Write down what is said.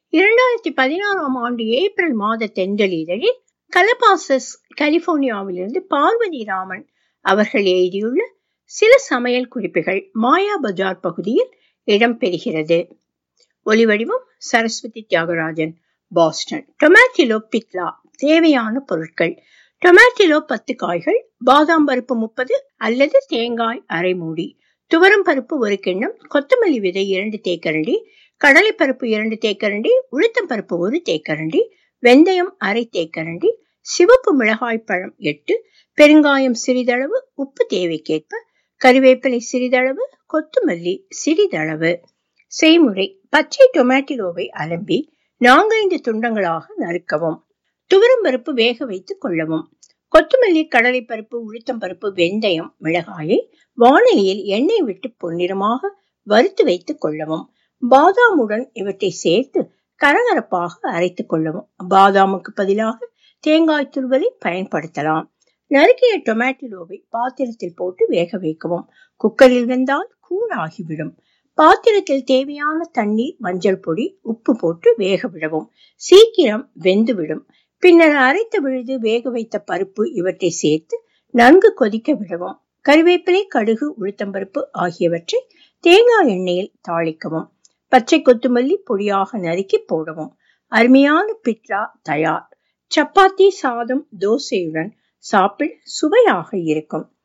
இரண்டாயிரத்தி பதினாறாம் ஆண்டு ஏப்ரல் மாத தென்றலிதழில் கலபாசஸ் கலிபோர்னியாவிலிருந்து பார்வதி ராமன் அவர்கள் எழுதியுள்ள சில சமையல் குறிப்புகள் மாயா பஜார் பகுதியில் இடம்பெறுகிறது ஒலிவடிவம் சரஸ்வதி தியாகராஜன் பாஸ்டன் டொமேட்டிலோ பிட்லா தேவையான பொருட்கள் டொமேட்டிலோ பத்து காய்கள் பாதாம் பருப்பு முப்பது அல்லது தேங்காய் அரை மூடி துவரம் பருப்பு ஒரு கிண்ணம் கொத்தமல்லி விதை இரண்டு தேக்கரண்டி கடலைப்பருப்பு இரண்டு தேக்கரண்டி உளுத்தம் பருப்பு ஒரு தேக்கரண்டி வெந்தயம் அரை தேக்கரண்டி சிவப்பு மிளகாய் பழம் எட்டு பெருங்காயம் சிறிதளவு உப்பு தேவைக்கேற்ப கறிவேப்பிலை சிறிதளவு கொத்துமல்லி சிறிதளவு செய்முறை பச்சை டொமேட்டிலோவை அலம்பி நான்கைந்து துண்டங்களாக நறுக்கவும் துவரம் பருப்பு வேக வைத்துக் கொள்ளவும் கொத்தமல்லி கடலை பருப்பு உளுத்தம் பருப்பு வெந்தயம் மிளகாயை வானிலையில் எண்ணெய் விட்டு பொன்னிறமாக வறுத்து வைத்துக் கொள்ளவும் பாதாமுடன் இவற்றை சேர்த்து கரகரப்பாக அரைத்துக் கொள்ளவும் பாதாமுக்கு பதிலாக தேங்காய் துருவலை பயன்படுத்தலாம் நறுக்கிய டொமேட்டோவை பாத்திரத்தில் போட்டு வேக வைக்கவும் குக்கரில் வெந்தால் கூழாகிவிடும் பாத்திரத்தில் தேவையான தண்ணீர் மஞ்சள் பொடி உப்பு போட்டு வேக விடவும் சீக்கிரம் வெந்துவிடும் பின்னர் அரைத்த விழுது வேக வைத்த பருப்பு இவற்றை சேர்த்து நன்கு கொதிக்க விடவும் கறிவேப்பிலை கடுகு உளுத்தம்பருப்பு ஆகியவற்றை தேங்காய் எண்ணெயில் தாளிக்கவும் பச்சை கொத்துமல்லி பொடியாக நறுக்கி போடவும் அருமையான பிட்லா தயார் சப்பாத்தி சாதம் தோசையுடன் சாப்பிட சுவையாக இருக்கும்